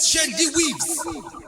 Shandy Weaves.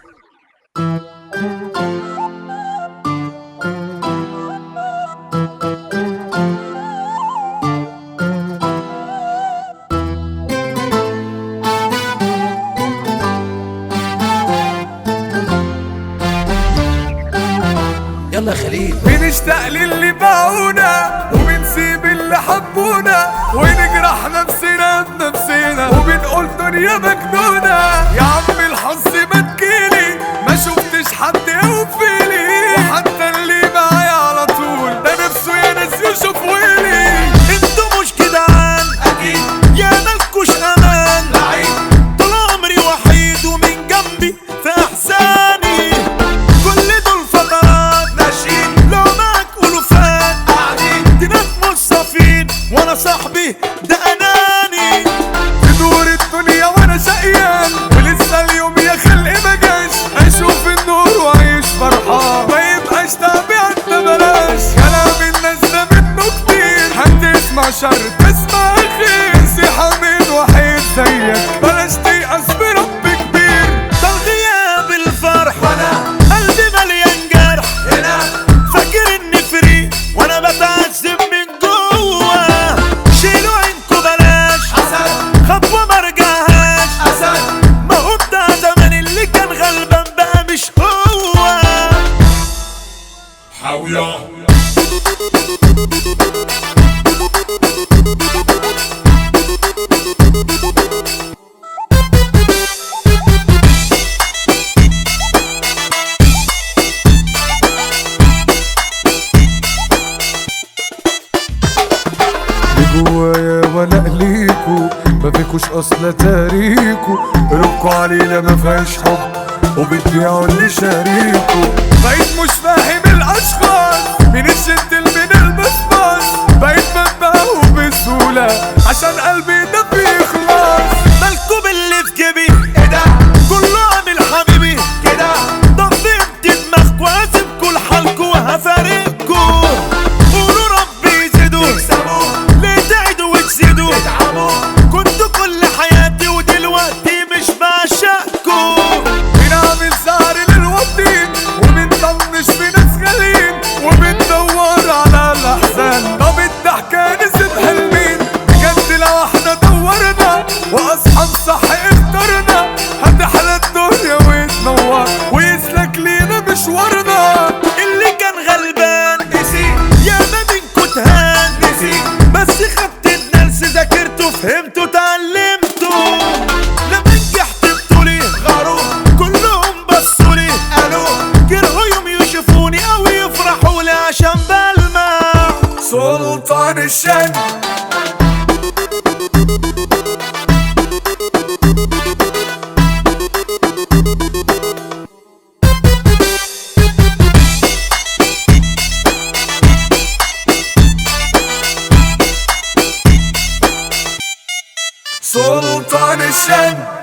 يلا يا خليل بنشتاق للي باعونا وبنسيب اللي حبونا ونجرح نفسنا بنفسنا وبنقول دنيا مجنونة يا عم الحظ ما تجيلي ما شفتش حد يوفيلي وحتى اللي معايا على طول ده نفسه يا ناس يشوف ويلي انتوا مش جدعان اكيد يا مالكوش امان طول عمري وحيد ومن جنبي في احزاني كل دول فقرات ماشيين لو معاك الوفات قاعدين دينات مصافين وانا صاحبي ده اناني تدور الدنيا وانا شقيان ولسه اليوم يا خلق ما جاش اشوف النور واعيش فرحان ما يبقاش تابع انت بلاش كلام الناس ده منه كتير هتسمع شر تسمع خير نصيحة من وحيد زيك بلاش تيأس برب كبير ده الغياب الفرح وانا قلبي مليان جرح هنا فاكر اني فري وانا بتعذب من جوه شيلوا عينكوا بلاش حسن خطوه ما رجعهاش اسد ما هو بتاع زمان اللي كان غلبان بقى مش هو جوايا ولا ليكو ما فيكوش اصلا تاريكو قلوبكوا علينا ما فيهاش حب وبتبيعوا اللي شاريكو بقيت مش فاهم الاشخاص مين الجنتل من البسباس بقيت بنبهو بسهولة عشان قلبي ده بيخلص مالكوا باللي في جيبي ايه ده كله عامل حبيبي كده ضفيت دماغكوا هسيبكوا لحالكوا وهفارقكوا قولوا ربي يزيدوا ليه تعيدوا وتزيدوا كنتوا كل حياتي ودلوقتي مش بعشقكوا بنعمل سهر للوطين وبنطنش في ناس غاليين وبندور على الاحزان طب الضحكه نسيت حلمين بجد لو احنا دورنا واصحاب صح اخترنا هتحلى الدنيا وتنور ويسلك لينا مشوارنا اللي كان غلبان نسي يا ما منكوا تهان نسي بس خدت الدرس ذاكرته فهمته اتعلمته لما نجحت بطولي غاروا كلهم بصوا لي قالوا كرهوا يوم يشوفوني او يفرحوا لي عشان بلمع سلطان الشن سلطان الشن